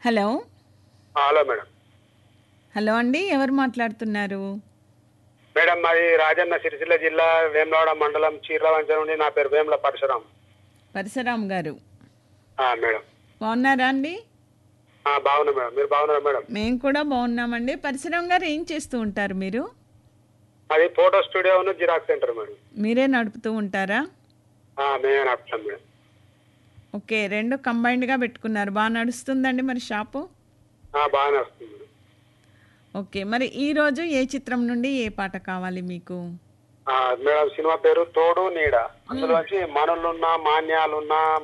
hello hello madam hello అండి ఎవరు మాట్లాడుతున్నారు మేడం మాది రాజన్న సిరిసిల్ల జిల్లా వేములవాడ మండలం చీర్లవంచ నుండి నా పేరు వేముల పరశురాం పరశురాం గారు ఆ, మేడం బాగున్నారా అండి ఆ, బాగున్నా మేడం మీరు బాగున్నారా మేడం మేము కూడా బాగున్నామండి పరశురాం గారు ఏం చేస్తూ ఉంటారు మీరు అది photo studio Xerox centre madam మీరే నడుపుతూ ఉంటారా ఆ, మేమే నడుపుతాం మేడం ఓకే రెండు కంబైన్డ్గా పెట్టుకున్నారు బాగా నడుస్తుందండి మరి షాపు ఆ, బాగానే వస్తుంది మేడం ఓకే మరి ఈరోజు ఏ చిత్రం నుండి ఏ పాట కావాలి మీకు ఆ, మేడం సినిమా పేరు తోడు నీడ అందులో వచ్చి మనులున్నా మాన్యాలున్నా